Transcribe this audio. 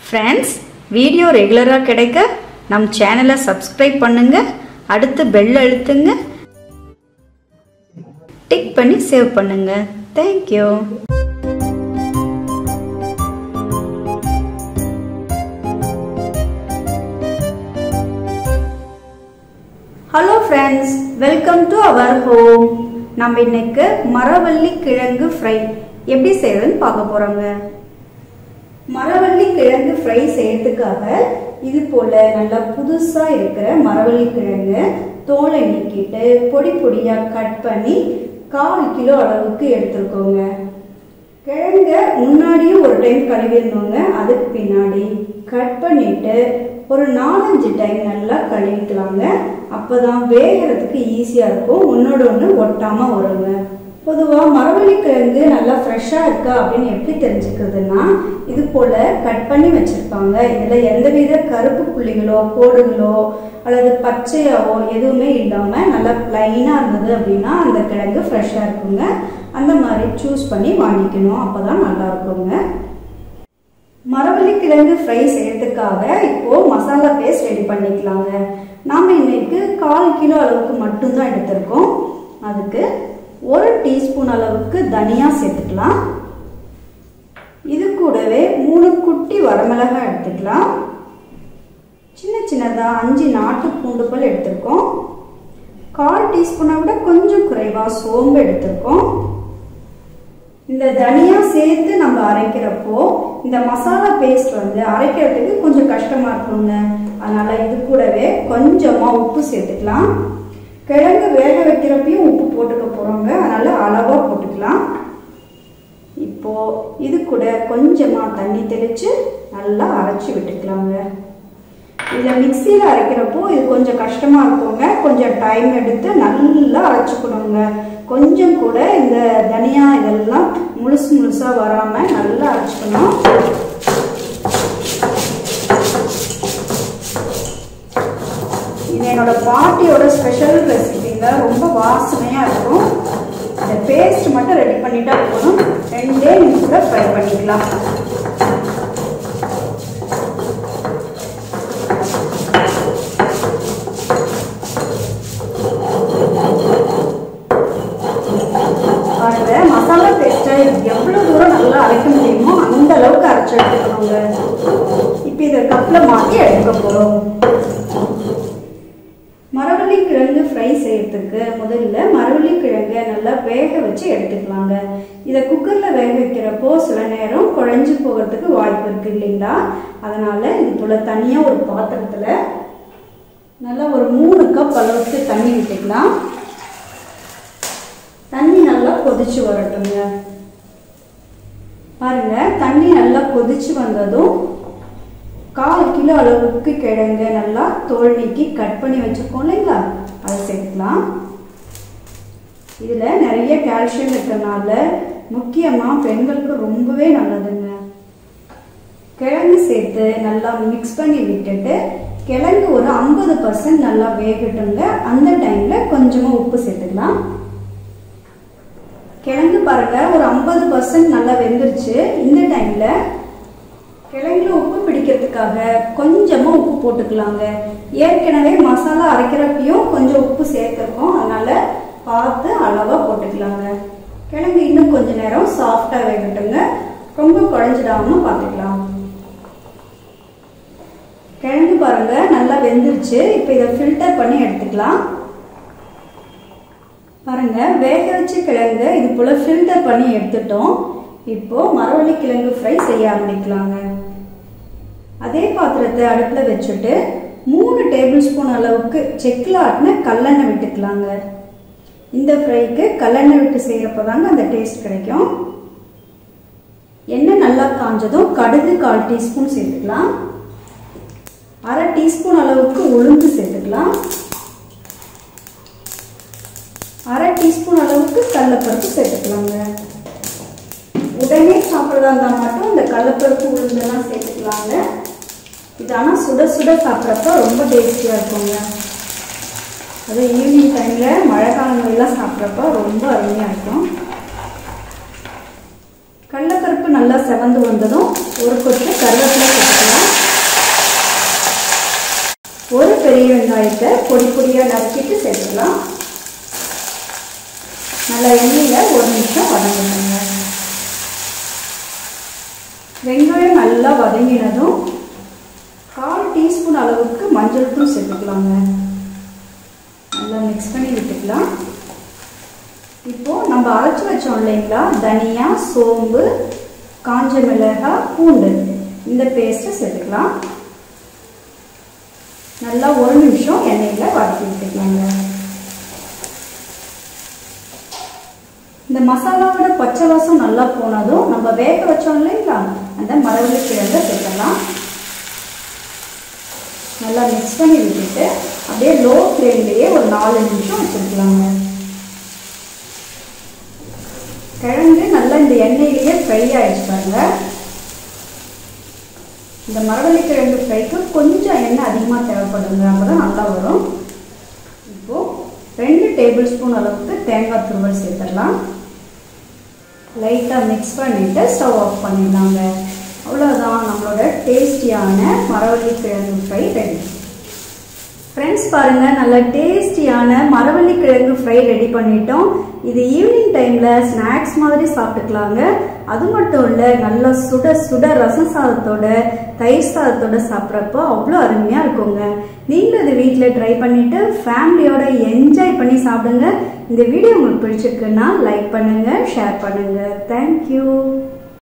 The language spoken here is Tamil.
ஃப்ரெண்ட்ஸ் வீடியோ ரெகுலராக கிடைக்க நம் சேனலை சப்ஸ்கிரைப் பண்ணுங்க அடுத்து பெல் அழுத்துங்க டிக் பண்ணி சேவ் பண்ணுங்க thank you hello friends welcome to our home நம்ம இன்னைக்கு மரவள்ளி கிழங்கு ஃப்ரை எப்படி செய்யறதுன்னு பார்க்க போறோங்க மரவள்ளி கிழங்கு ஃப்ரை செய்யறதுக்காக இது போல நல்லா புதுசா இருக்கிற மரவள்ளி கிழங்கு தோலை நீக்கிட்டு பொடி பொடியா கட் பண்ணி கால் கிலோ அளவுக்கு எடுத்துருக்கோங்க கிழங்க முன்னாடியும் ஒரு டைம் கழுவிடணுங்க அதுக்கு பின்னாடி கட் பண்ணிட்டு ஒரு நாலஞ்சு டைம் நல்லா கழுவிக்கலாங்க அப்பதான் வேகிறதுக்கு ஈஸியா இருக்கும் ஒன்னோட ஒன்று ஒட்டாம வருங்க பொதுவாக மரவள்ளி கிழங்கு நல்லா ஃப்ரெஷ்ஷாக இருக்கா அப்படின்னு எப்படி தெரிஞ்சுக்கிறதுனா இது போல கட் பண்ணி வச்சிருப்பாங்க இதில் எந்தவித கருப்பு புள்ளிகளோ கோடுகளோ அல்லது பச்சையாவோ எதுவுமே இல்லாமல் நல்லா ப்ளைனாக இருந்தது அப்படின்னா அந்த கிழங்கு ஃப்ரெஷ்ஷாக இருக்குங்க அந்த மாதிரி சூஸ் பண்ணி வாங்கிக்கணும் அப்போ தான் நல்லா இருக்குங்க மரவள்ளி கிழங்கு ஃப்ரை செய்யறதுக்காக இப்போ மசாலா பேஸ்ட் ரெடி பண்ணிக்கலாங்க நாம இன்னைக்கு கால் கிலோ அளவுக்கு மட்டும்தான் எடுத்திருக்கோம் அதுக்கு ஒரு டீஸ்பூன் அளவுக்கு தனியா சேர்த்துக்கலாம் இது கூடவே மூணு குட்டி வரமிளகாய் எடுத்துக்கலாம் சின்ன சின்னதாக அஞ்சு நாட்டு பூண்டு பல் எடுத்திருக்கோம் கால் டீஸ்பூனை விட கொஞ்சம் குறைவாக சோம்பு எடுத்திருக்கோம் இந்த தனியா சேர்த்து நம்ம அரைக்கிறப்போ இந்த மசாலா பேஸ்ட் வந்து அரைக்கிறதுக்கு கொஞ்சம் கஷ்டமா இருக்குங்க அதனால இது கூடவே கொஞ்சமா உப்பு சேர்த்துக்கலாம் கிழங்கு வேக வைக்கிறப்பையும் உப்பு போட்டுக்க போறோங்க அதனால அளவா போட்டுக்கலாம் இப்போ இது கூட கொஞ்சமா தண்ணி தெளிச்சு நல்லா அரைச்சி விட்டுக்கலாங்க இதில் மிக்சியில் அரைக்கிறப்போ இது கொஞ்சம் கஷ்டமாக இருக்குங்க கொஞ்சம் டைம் எடுத்து நல்லா அரைச்சிக்கணுங்க கொஞ்சம் கூட இந்த தனியா இதெல்லாம் முழுசு முழுசாக வராமல் நல்லா அரைச்சிக்கணும் இது என்னோட பாட்டியோட ஸ்பெஷல் ரெசிபிங்க ரொம்ப வாசனையாக இருக்கும் இந்த பேஸ்ட் மட்டும் ரெடி பண்ணிட்டா போதும் ரெண்டே நிமிஷத்தில் ஃப்ரை பண்ணிக்கலாம் பாருங்க மசாலா பேஸ்ட்டை எவ்வளோ தூரம் நல்லா அரைக்க முடியுமோ அந்த அளவுக்கு அரைச்சி எடுத்துக்கணுங்க இப்போ இதை கப்பில் மாற்றி எடுக்க போகிறோம் மரவள்ளி கிழங்கு ஃப்ரை செய்யறதுக்கு முதல்ல மரவள்ளி கிழங்கை நல்லா வேக வச்சு எடுத்துக்கலாங்க இதை குக்கரில் வேக வைக்கிறப்போ சில நேரம் குழஞ்சு போகிறதுக்கு வாய்ப்பு இருக்கு இல்லைங்களா அதனால இது போல் தனியாக ஒரு பாத்திரத்தில் நல்லா ஒரு மூணு கப் அளவுக்கு தண்ணி விட்டுக்கலாம் தண்ணி நல்லா கொதிச்சு வரட்டுங்க பாருங்க தண்ணி நல்லா கொதிச்சு வந்ததும் கால் கிலோ அளவுக்கு கிழங்கு நல்லா தோல் நீக்கி கட் பண்ணி வச்சிருக்கோம் இல்லைங்களா அதை சேர்த்துக்கலாம் இதில் நிறைய கால்சியம் இருக்கிறனால முக்கியமாக பெண்களுக்கு ரொம்பவே நல்லதுங்க கிழங்கு சேர்த்து நல்லா மிக்ஸ் பண்ணி விட்டுட்டு கிழங்கு ஒரு ஐம்பது பர்சன்ட் நல்லா வேகட்டுங்க அந்த டைமில் கொஞ்சமாக உப்பு சேர்த்துக்கலாம் கிழங்கு பாருங்க ஒரு ஐம்பது பர்சன்ட் நல்லா வெந்துருச்சு இந்த டைம்ல கிழங்குல உப்பு பிடிக்கிறதுக்காக கொஞ்சமா உப்பு போட்டுக்கலாங்க ஏற்கனவே மசாலா அரைக்கிறப்பையும் கொஞ்சம் உப்பு சேர்த்துருக்கோம் அதனால பார்த்து அளவா போட்டுக்கலாங்க கிழங்கு இன்னும் கொஞ்ச நேரம் சாஃப்டா வேகட்டுங்க ரொம்ப குழஞ்சிடாம பார்த்துக்கலாம் கிழங்கு பாருங்க நல்லா வெந்துருச்சு இப்போ இதை ஃபில்டர் பண்ணி எடுத்துக்கலாம் பாருங்க வேக வச்ச கிழங்கு இது போல ஃபில்டர் பண்ணி எடுத்துட்டோம் இப்போ மரவள்ளி கிழங்கு ஃப்ரை செய்ய ஆரம்பிக்கலாங்க அதே பாத்திரத்தை அடுப்பில் வச்சுட்டு மூணு டேபிள் ஸ்பூன் அளவுக்கு செக்கில் ஆட்டின கல்லெண்ணெய் விட்டுக்கலாங்க இந்த ஃப்ரைக்கு கல்லெண்ணெய் விட்டு செய்கிறப்ப தாங்க அந்த டேஸ்ட் கிடைக்கும் எண்ணெய் நல்லா காஞ்சதும் கடுகு கால் டீஸ்பூன் சேர்த்துக்கலாம் அரை டீஸ்பூன் அளவுக்கு உளுந்து சேர்த்துக்கலாம் அரை டீஸ்பூன் அளவுக்கு கடலப்பருப்பு சேர்த்துக்கலாங்க உடனே சாப்பிட்றதா இருந்தால் மட்டும் இந்த கடலப்பருப்பு உளுந்தெல்லாம் சேர்த்துக்கலாங்க இது ஆனால் சுட சுட சாப்பிட்றப்ப ரொம்ப டேஸ்டியாக இருக்குங்க அது ஈவினிங் டைமில் மழை காலங்கள்லாம் சாப்பிட்றப்ப ரொம்ப அருமையாக இருக்கும் கடலப்பருப்பு நல்லா செவந்து வந்ததும் ஒரு கொத்து கருவேப்பிலை சேர்த்துக்கலாம் பெரிய வெங்காயத்தை பொடி பொடியாக நறுக்கிட்டு சேர்த்துக்கலாம் நல்லா எண்ணெயில் ஒரு நிமிஷம் வதங்கிடுங்க வெங்காயம் நல்லா வதங்கினதும் கால் டீஸ்பூன் அளவுக்கு மஞ்சள் தூள் சேர்த்துக்கலாங்க நல்லா மிக்ஸ் பண்ணி விட்டுக்கலாம் இப்போ நம்ம அரைச்சி வச்சோம் இல்லைங்களா தனியா சோம்பு காஞ்ச மிளகாய் பூண்டு இந்த பேஸ்ட்டை சேர்த்துக்கலாம் நல்லா ஒரு நிமிஷம் எண்ணெயில் வதக்கி விட்டுக்கலாங்க இந்த மசாலாவோட பச்சை வாசம் நல்லா போனதும் நம்ம வேக வச்சோம் இல்லைங்களா அந்த மரவள்ளி கிழங்க சேர்க்கலாம் நல்லா மிக்ஸ் பண்ணி விட்டுட்டு அப்படியே லோ ஃப்ளேம்லேயே ஒரு நாலு நிமிஷம் வச்சுருக்கலாங்க கிழங்கு நல்லா இந்த எண்ணெயிலேயே ஃப்ரை ஆகிடுச்சு பாருங்க இந்த மரவள்ளி கிழங்கு ஃப்ரைக்கு கொஞ்சம் எண்ணெய் அதிகமாக தேவைப்படுங்க அப்போ தான் நல்லா வரும் இப்போது ரெண்டு டேபிள் ஸ்பூன் அளவுக்கு தேங்காய் துருவல் சேர்த்துடலாம் லைட்டாக மிக்ஸ் பண்ணிவிட்டு ஸ்டவ் ஆஃப் பண்ணிடலாங்க அவ்வளோதான் நம்மளோட டேஸ்டியான மரவள்ளி கிழங்கு ஃப்ரை ரெடி ஃப்ரெண்ட்ஸ் பாருங்கள் நல்ல டேஸ்டியான மரவள்ளி கிழங்கு ஃப்ரை ரெடி பண்ணிட்டோம் இது ஈவினிங் டைமில் ஸ்நாக்ஸ் மாதிரி சாப்பிட்டுக்கலாங்க அது மட்டும் இல்லை நல்லா சுட சுட ரசம் சாதத்தோட தயிர் சாதத்தோட சாப்பிட்றப்போ அவ்வளோ அருமையாக இருக்குங்க நீங்களும் இது வீட்டில் ட்ரை பண்ணிவிட்டு ஃபேமிலியோட என்ஜாய் பண்ணி சாப்பிடுங்க இந்த வீடியோ உங்களுக்கு பிடிச்சிருக்குன்னா லைக் பண்ணுங்கள் ஷேர் பண்ணுங்கள் தேங்க்யூ